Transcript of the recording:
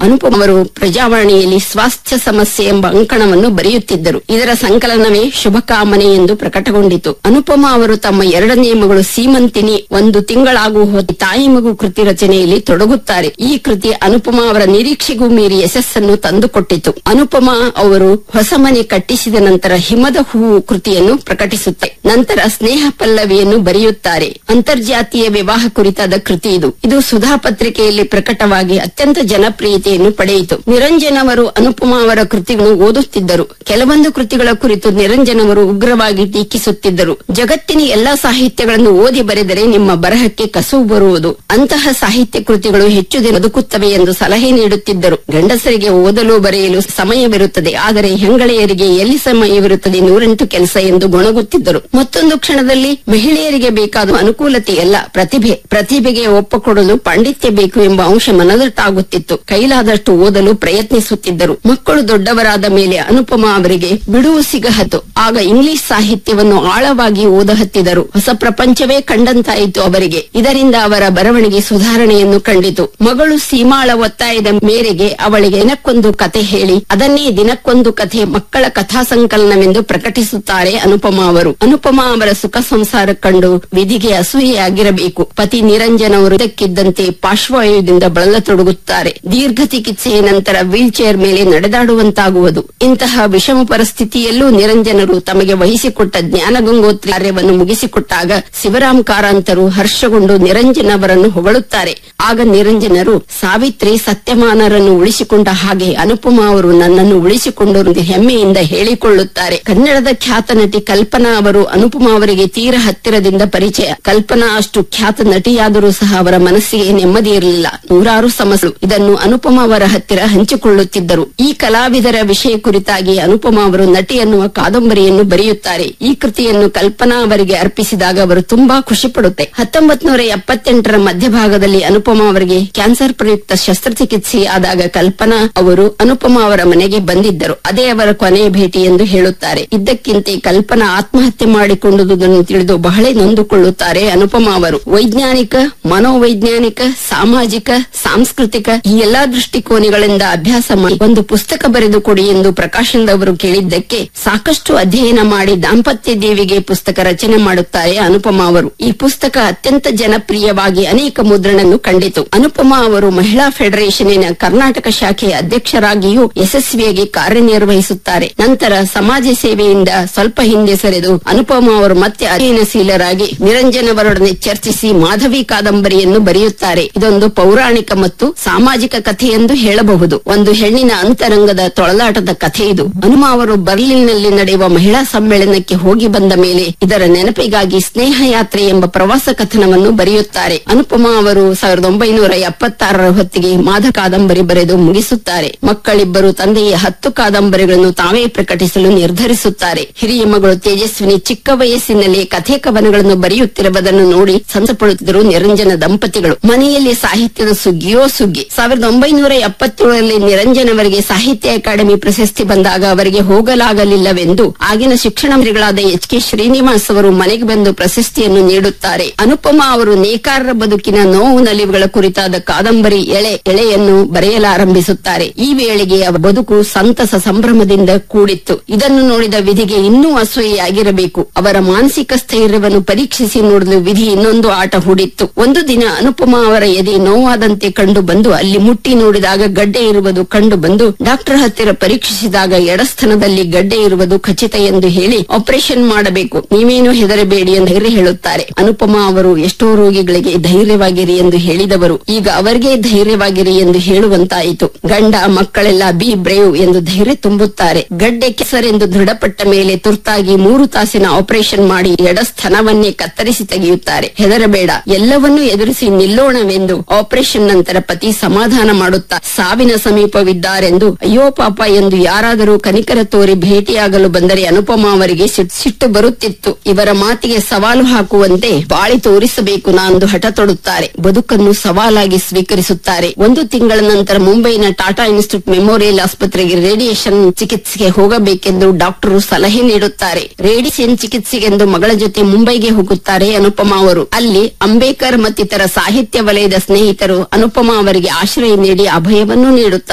ಅನುಪಮ ಅವರು ಪ್ರಜಾವಾಣಿಯಲ್ಲಿ ಸ್ವಾಸ್ಥ್ಯ ಸಮಸ್ಯೆ ಎಂಬ ಅಂಕಣವನ್ನು ಬರೆಯುತ್ತಿದ್ದರು ಇದರ ಸಂಕಲನವೇ ಶುಭಕಾಮನೆ ಎಂದು ಪ್ರಕಟಗೊಂಡಿತು ಅನುಪಮ ಅವರು ತಮ್ಮ ಎರಡನೇ ಮಗಳು ಸೀಮಂತಿನಿ ಒಂದು ತಿಂಗಳಾಗುವ ಹೊತ್ತು ತಾಯಿ ಮಗು ಕೃತಿ ರಚನೆಯಲ್ಲಿ ತೊಡಗುತ್ತಾರೆ ಈ ಕೃತಿ ಅನುಪಮ ಅವರ ನಿರೀಕ್ಷೆಗೂ ಮೀರಿ ಯಶಸ್ಸನ್ನು ತಂದುಕೊಟ್ಟಿತು ಅನುಪಮ ಅವರು ಹೊಸ ಮನೆ ಕಟ್ಟಿಸಿದ ನಂತರ ಹಿಮದ ಹೂವು ಕೃತಿಯನ್ನು ಪ್ರಕಟಿಸುತ್ತೆ ನಂತರ ಸ್ನೇಹ ಪಲ್ಲವಿಯನ್ನು ಬರೆಯುತ್ತಾರೆ ಅಂತರ್ಜಾತೀಯ ವಿವಾಹ ಕುರಿತಾದ ಕೃತಿ ಇದು ಇದು ಸುಧಾ ಪತ್ರಿಕೆಯಲ್ಲಿ ಪ್ರಕಟವಾಗಿ ಅತ್ಯಂತ ಜನಪ್ರಿಯತೆಯನ್ನು ಪಡೆಯಿತು ನಿರಂಜನ್ ಅವರು ಅನುಪಮ ಅವರ ಕೃತಿಗಳನ್ನು ಓದುತ್ತಿದ್ದರು ಕೆಲವೊಂದು ಕೃತಿಗಳ ಕುರಿತು ನಿರಂಜನ್ ಅವರು ಉಗ್ರವಾಗಿ ಟೀಕಿಸುತ್ತಿದ್ದರು ಜಗತ್ತಿನ ಎಲ್ಲಾ ಸಾಹಿತ್ಯಗಳನ್ನು ಓದಿ ಬರೆದರೆ ನಿಮ್ಮ ಬರಹಕ್ಕೆ ಕಸುವು ಬರುವುದು ಅಂತಹ ಸಾಹಿತ್ಯ ಕೃತಿಗಳು ಹೆಚ್ಚು ದಿನ ಬದುಕುತ್ತವೆ ಎಂದು ಸಲಹೆ ನೀಡುತ್ತಿದ್ದರು ಗಂಡಸರಿಗೆ ಓದಲು ಬರೆಯಲು ಸಮಯವಿರುತ್ತದೆ ಆದರೆ ಹೆಂಗಳೆಯರಿಗೆ ಎಲ್ಲಿ ಸಮಯವಿರುತ್ತದೆ ನೂರೆಂಟು ಕೆಲಸ ಎಂದು ಗೊಣಗುತ್ತಿದ್ದರು ಮತ್ತೊಂದು ಕ್ಷಣದಲ್ಲಿ ಮಹಿಳೆಯರಿಗೆ ಬೇಕಾದ ಅನುಕೂಲತೆಯಲ್ಲ ಪ್ರತಿಭೆ ಪ್ರತಿಭೆಗೆ ಒಪ್ಪಕೊಡಲು ಪಾಂಡಿತ್ಯ ಬೇಕು ಎಂಬ ಅಂಶ ಮನದಟ್ಟಾಗುತ್ತಿತ್ತು ಕೈಲಾದಷ್ಟು ಓದಲು ಪ್ರಯತ್ನಿಸುತ್ತಿದ್ದರು ಮಕ್ಕಳು ದೊಡ್ಡವರಾದ ಮೇಲೆ ಅನುಪಮ ಅವರಿಗೆ ಬಿಡುವು ಸಿಗಹತ್ತು ಆಗ ಇಂಗ್ಲಿಷ್ ಸಾಹಿತ್ಯವನ್ನು ಆಳವಾಗಿ ಓದಹತ್ತಿದರು ಹೊಸ ಪ್ರಪಂಚವೇ ಕಂಡಂತಾಯಿತು ಅವರಿಗೆ ಇದರಿಂದ ಅವರ ಬರವಣಿಗೆ ಸುಧಾರಣೆಯನ್ನು ಕಂಡಿತು ಮಗಳು ಸೀಮಾಳ ಒತ್ತಾಯದ ಮೇರೆಗೆ ಅವಳಿಗೆ ದಿನಕ್ಕೊಂದು ಕತೆ ಹೇಳಿ ಅದನ್ನೇ ದಿನಕ್ಕೊಂದು ಕಥೆ ಮಕ್ಕಳ ಕಥಾ ಸಂಕಲನವೆಂದು ಪ್ರಕಟಿಸುತ್ತಾರೆ ಅನುಪಮ ಅವರು ಅನುಪಮ ಅವರ ಸುಖ ಸಂಸಾರ ಕಂಡು ವಿಧಿಗೆ ಅಸೂಯೆಯಾಗಿರಬೇಕು ಪತಿ ನಿರಂಜನ್ ಅವರು ಇದಕ್ಕಿದ್ದಂತೆ ಪಾರ್ಶ್ವವಾಯುದಿಂದ ಬಳಲತೊಡಗುತ್ತಾರೆ ದೀರ್ಘ ಚಿಕಿತ್ಸೆಯ ನಂತರ ವೀಲ್ ಚೇರ್ ಮೇಲೆ ನಡೆದಾಡುವಂತಾಗುವುದು ಇಂತಹ ವಿಷಮ ಪರಿಸ್ಥಿತಿಯಲ್ಲೂ ನಿರಂಜನರು ತಮಗೆ ವಹಿಸಿಕೊಟ್ಟ ಜ್ಞಾನಗಂಗೋತ್ರಿ ಕಾರ್ಯವನ್ನು ಮುಗಿಸಿಕೊಟ್ಟಾಗ ಶಿವರಾಮ್ ಕಾರಂತರು ಹರ್ಷಗೊಂಡು ನಿರಂಜನ್ ಅವರನ್ನು ಹೊಗಳುತ್ತಾರೆ ಆಗ ನಿರಂಜನರು ಸಾವಿತ್ರಿ ಸತ್ಯಮಾನರನ್ನು ಉಳಿಸಿಕೊಂಡ ಹಾಗೆ ಅನುಪಮ ಅವರು ನನ್ನನ್ನು ಉಳಿಸಿಕೊಂಡರು ಎಂದು ಹೆಮ್ಮೆಯಿಂದ ಹೇಳಿಕೊಳ್ಳುತ್ತಾರೆ ಕನ್ನಡದ ಖ್ಯಾತ ನಟಿ ಕಲ್ಪನಾ ಅವರು ಅನುಪಮ ಅವರಿಗೆ ತೀರ ಹತ್ತಿರದಿಂದ ಪರಿಚಯ ಕಲ್ಪನಾ ಅಷ್ಟು ಖ್ಯಾತ ನಟಿಯಾದರೂ ಸಹ ಅವರ ಮನಸ್ಸಿಗೆ ನೆಮ್ಮದಿ ಇರಲಿಲ್ಲ ನೂರಾರು ಸಮಸ್ಯೆಗಳು ಇದನ್ನು ಅನುಪಮ ಅವರ ಹತ್ತಿರ ಹಂಚಿಕೊಳ್ಳುತ್ತಿದ್ದರು ಈ ಕಲಾವಿದರ ವಿಷಯ ಕುರಿತಾಗಿ ಅನುಪಮ ಅವರು ನಟಿ ಅನ್ನುವ ಕಾದಂಬರಿಯನ್ನು ಬರೆಯುತ್ತಾರೆ ಈ ಕೃತಿಯನ್ನು ಕಲ್ಪನಾ ಅವರಿಗೆ ಅರ್ಪಿಸಿದಾಗ ಅವರು ತುಂಬಾ ಖುಷಿ ಪಡುತ್ತೆ ಹತ್ತೊಂಬತ್ ನೂರ ಎಪ್ಪತ್ತೆಂಟರ ಮಧ್ಯಭಾಗದಲ್ಲಿ ಅನುಪಮ ಅವರಿಗೆ ಕ್ಯಾನ್ಸರ್ ಪ್ರಯುಕ್ತ ಶಸ್ತ್ರಚಿಕಿತ್ಸೆ ಆದಾಗ ಕಲ್ಪನಾ ಅವರು ಅನುಪಮ ಅವರ ಮನೆಗೆ ಬಂದಿದ್ದರು ಅದೇ ಅವರ ಕೊನೆಯ ಭೇಟಿ ಎಂದು ಹೇಳುತ್ತಾರೆ ಇದ್ದಕ್ಕಿಂತೆ ಕಲ್ಪನಾ ಆತ್ಮಹತ್ಯೆ ಮಾಡಿಕೊಂಡುದನ್ನು ತಿಳಿದು ಬಹಳ ನೊಂದುಕೊಳ್ಳುತ್ತಾರೆ ಅನುಪಮ ಅವರು ವೈಜ್ಞಾನಿಕ ಮನೋವೈಜ್ಞಾನಿಕ ಸಾಮಾಜಿಕ ಸಾಂಸ್ಕೃತಿಕ ಈ ಎಲ್ಲಾ ದೃಷ್ಟಿಕೋನಗಳಿಂದ ಅಭ್ಯಾಸ ಮಾಡಿ ಒಂದು ಪುಸ್ತಕ ಬರೆದು ಕೊಡಿ ಎಂದು ಪ್ರಕಾಶನ್ ಅವರು ಕೇಳಿದ್ದಕ್ಕೆ ಸಾಕಷ್ಟು ಅಧ್ಯಯನ ಮಾಡಿ ದಾಂಪತ್ಯ ದೇವಿಗೆ ಪುಸ್ತಕ ರಚನೆ ಮಾಡುತ್ತಾರೆ ಅನುಪಮ ಅವರು ಈ ಪುಸ್ತಕ ಅತ್ಯಂತ ಜನಪ್ರಿಯವಾಗಿ ಅನೇಕ ಮುದ್ರಣನ್ನು ಕಂಡಿತು ಅನುಪಮ ಅವರು ಮಹಿಳಾ ಫೆಡರೇಷನ್ನಿನ ಕರ್ನಾಟಕ ಶಾಖೆಯ ಅಧ್ಯಕ್ಷರಾಗಿಯೂ ಯಶಸ್ವಿಯಾಗಿ ಕಾರ್ಯನಿರ್ವಹಿಸುತ್ತಾರೆ ನಂತರ ಸಮಾಜ ಸೇವೆಯಿಂದ ಸ್ವಲ್ಪ ಹಿಂದೆ ಸರಿದು ಅನುಪಮ ಅವರು ಮತ್ತೆ ಅಧ್ಯಯನಶೀಲರಾಗಿ ನಿರಂಜನ್ ಅವರೊಡನೆ ಚರ್ಚಿಸಿ ಮಾಧವಿ ಕಾದಂಬರಿಯನ್ನು ಬರೆಯುತ್ತಾರೆ ಇದೊಂದು ಪೌರಾಣಿಕ ಮತ್ತು ಸಾಮಾಜಿಕ ಕಥೆ ಎಂದು ಹೇಳಬಹುದು ಒಂದು ಹೆಣ್ಣಿನ ಅಂತರಂಗದ ತೊಳಲಾಟದ ಕಥೆ ಇದು ಹನುಮ ಅವರು ಬರ್ಲಿನ್ನಲ್ಲಿ ನಡೆಯುವ ಮಹಿಳಾ ಸಮ್ಮೇಳನಕ್ಕೆ ಹೋಗಿ ಬಂದ ಮೇಲೆ ಇದರ ನೆನಪಿಗಾಗಿ ಸ್ನೇಹ ಯಾತ್ರೆ ಎಂಬ ಪ್ರವಾಸ ಕಥನವನ್ನು ಬರೆಯುತ್ತಾರೆ ಅನುಪಮ ಅವರು ಸಾವಿರದ ಒಂಬೈನೂರ ಎಪ್ಪತ್ತಾರರ ಹೊತ್ತಿಗೆ ಮಾಧ ಕಾದಂಬರಿ ಬರೆದು ಮುಗಿಸುತ್ತಾರೆ ಮಕ್ಕಳಿಬ್ಬರು ತಂದೆಯ ಹತ್ತು ಕಾದಂಬರಿಗಳನ್ನು ತಾವೇ ಪ್ರಕಟಿಸಲು ನಿರ್ಧರಿಸುತ್ತಾರೆ ಹಿರಿಯ ಮಗಳು ತೇಜಸ್ವಿನಿ ಚಿಕ್ಕ ವಯಸ್ಸಿನಲ್ಲಿ ಕಥೆ ಕವನಗಳನ್ನು ಬರೆಯುತ್ತಿರುವುದನ್ನು ನೋಡಿ ಸಂತಪಡುತ್ತಿದ್ದರು ನಿರಂಜನ ದಂಪತಿಗಳು ಮನೆಯಲ್ಲಿ ಸಾಹಿತ್ಯದ ಸುಗ್ಗಿಯೋ ಸುಗ್ಗಿ ಸಾವಿರದ ಒಂಬೈನೂರ ಎಪ್ಪತ್ತೇಳರಲ್ಲಿ ನಿರಂಜನ್ ಅವರಿಗೆ ಸಾಹಿತ್ಯ ಅಕಾಡೆಮಿ ಪ್ರಶಸ್ತಿ ಬಂದಾಗ ಅವರಿಗೆ ಹೋಗಲಾಗಲಿಲ್ಲವೆಂದು ಆಗಿನ ಶಿಕ್ಷಣ ಮಂತ್ರಿಗಳಾದ ಎಚ್ ಕೆ ಶ್ರೀನಿವಾಸ್ ಅವರು ಮನೆಗೆ ಬಂದು ಪ್ರಶಸ್ತಿಯನ್ನು ನೀಡುತ್ತಾರೆ ಅನುಪಮ ಅವರು ನೇಕಾರರ ಬದುಕಿನ ನೋವು ನಲಿವುಗಳ ಕುರಿತಾದ ಕಾದಂಬರಿ ಎಳೆ ಎಳೆಯನ್ನು ಬರೆಯಲಾರಂಭಿಸುತ್ತಾರೆ ಈ ವೇಳೆಗೆ ಅವರ ಬದುಕು ಸಂತಸ ಸಂಭ್ರಮದಿಂದ ಕೂಡಿತ್ತು ಇದನ್ನು ನೋಡಿದ ವಿಧಿಗೆ ಇನ್ನೂ ಅಸೂಯೆಯಾಗಿರಬೇಕು ಅವರ ಮಾನಸಿಕ ಸ್ಥೈರ್ಯವನ್ನು ಪರೀಕ್ಷಿಸಿ ನೋಡಲು ವಿಧಿ ಇನ್ನೊಂದು ಆಟ ಹೂಡಿತ್ತು ಒಂದು ದಿನ ಅನುಪಮ ಅವರ ಎದೆ ನೋವಾದಂತೆ ಕಂಡು ಬಂದು ಅಲ್ಲಿ ಮುಟ್ಟಿ ನೋಡಿದಾಗ ಗಡ್ಡೆ ಇರುವುದು ಕಂಡು ಬಂದು ಡಾಕ್ಟರ್ ಹತ್ತಿರ ಪರೀಕ್ಷಿಸಿದಾಗ ಎಡಸ್ಥನದಲ್ಲಿ ಗಡ್ಡೆ ಇರುವುದು ಖಚಿತ ಎಂದು ಹೇಳಿ ಆಪರೇಷನ್ ಮಾಡಬೇಕು ನೀವೇನು ಹೆದರಬೇಡಿ ಎಂದು ಧೈರ್ಯ ಹೇಳುತ್ತಾರೆ ಅನುಪಮ ಅವರು ಎಷ್ಟೋ ರೋಗಿಗಳಿಗೆ ಧೈರ್ಯವಾಗಿರಿ ಎಂದು ಹೇಳಿದವರು ಈಗ ಅವರಿಗೆ ಧೈರ್ಯವಾಗಿರಿ ಎಂದು ಹೇಳುವಂತಾಯಿತು ಗಂಡ ಮಕ್ಕಳೆಲ್ಲ ಬಿ ಬ್ರೇವ್ ಎಂದು ಧೈರ್ಯ ತುಂಬುತ್ತಾರೆ ಗಡ್ಡೆ ಕೆಸರೆಂದು ದೃಢಪಟ್ಟ ಮೇಲೆ ತುರ್ತಾಗಿ ಮೂರು ತಾಸಿನ ಆಪರೇಷನ್ ಮಾಡಿ ಎಡಸ್ಥನವನ್ನೇ ಕತ್ತರಿಸಿ ತೆಗೆಯುತ್ತಾರೆ ಹೆದರಬೇಡ ಎಲ್ಲವನ್ನೂ ಎದುರಿಸಿ ನಿಲ್ಲೋಣವೆಂದು ಆಪರೇಷನ್ ನಂತರ ಪತಿ ಸಮಾಧಾನ ಮಾಡುತ್ತಾ ಸಾವಿನ ಸಮೀಪವಿದ್ದಾರೆಂದು ಅಯ್ಯೋ ಪಾಪ ಎಂದು ಯಾರಾದರೂ ಕನಿಕರ ತೋರಿ ಭೇಟಿಯಾಗಲು ಬಂದರೆ ಅನುಪಮ ಅವರಿಗೆ ಸಿಟ್- ಸಿಟ್ಟು ಬರುತ್ತಿತ್ತು ಇವರ ಮಾತಿಗೆ ಸವಾಲು ಹಾಕುವಂತೆ ಬಾಳಿ ತೋರಿಸಬೇಕು ನಾಂದು ಹಠ ತೊಡುತ್ತಾರೆ ಬದುಕನ್ನು ಸವಾಲಾಗಿ ಸ್ವೀಕರಿಸುತ್ತಾರೆ ಒಂದು ತಿಂಗಳ ನಂತರ ಮುಂಬೈನ ಟಾಟಾ ಇನ್ಸ್ಟಿಟ್ಯೂಟ್ ಮೆಮೋರಿಯಲ್ ಆಸ್ಪತ್ರೆಗೆ ರೇಡಿಯೇಷನ್ ಚಿಕಿತ್ಸೆಗೆ ಹೋಗಬೇಕೆಂದು ಡಾಕ್ಟರು ಸಲಹೆ ನೀಡುತ್ತಾರೆ ರೇಡಿಯೇಷನ್ ಚಿಕಿತ್ಸೆಗೆಂದು ಮಗಳ ಜೊತೆ ಮುಂಬೈಗೆ ಹೋಗುತ್ತಾರೆ ಅನುಪಮ ಅವರು ಅಲ್ಲಿ ಅಂಬೇಕರ್ ಮತ್ತಿತರ ಸಾಹಿತ್ಯ ವಲಯದ ಸ್ನೇಹಿತರು ಅನುಪಮ ಅವರಿಗೆ ಆಶ್ರಯ ನೀಡಿ ಅಭಯವನ್ನು ನೀಡುತ್ತಾರೆ